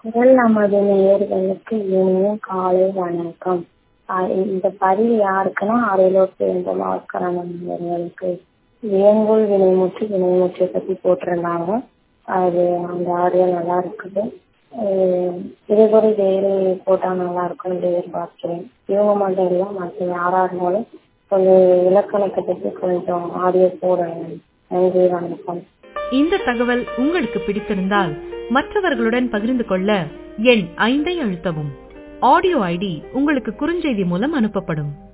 முதல் நமது நேயர்களுக்கு இனிய காலை வணக்கம் அஹ் இந்த பதிவு யாருக்குன்னா அரியலூர் சேர்ந்த பாஸ்கரன் அவர்களுக்கு வேங்கோல் வினைமுற்று வினைமுற்றை பத்தி போட்டிருந்தாங்க அது அந்த ஆடியோ நல்லா இருக்குது அஹ் இதே போல டெய்லி போட்டா நல்லா இருக்கும்னு எதிர்பார்க்கிறேன் இவங்க மட்டும் இல்லை மற்ற யாரா இருந்தாலும் கொஞ்சம் இலக்கணத்தை பத்தி கொஞ்சம் ஆடியோ போடுங்க நன்றி வணக்கம் இந்த தகவல் உங்களுக்கு பிடித்திருந்தால் மற்றவர்களுடன் பகிர்ந்து கொள்ள எண் ஐந்தை அழுத்தவும் ஆடியோ ஐடி உங்களுக்கு குறுஞ்செய்தி மூலம் அனுப்பப்படும்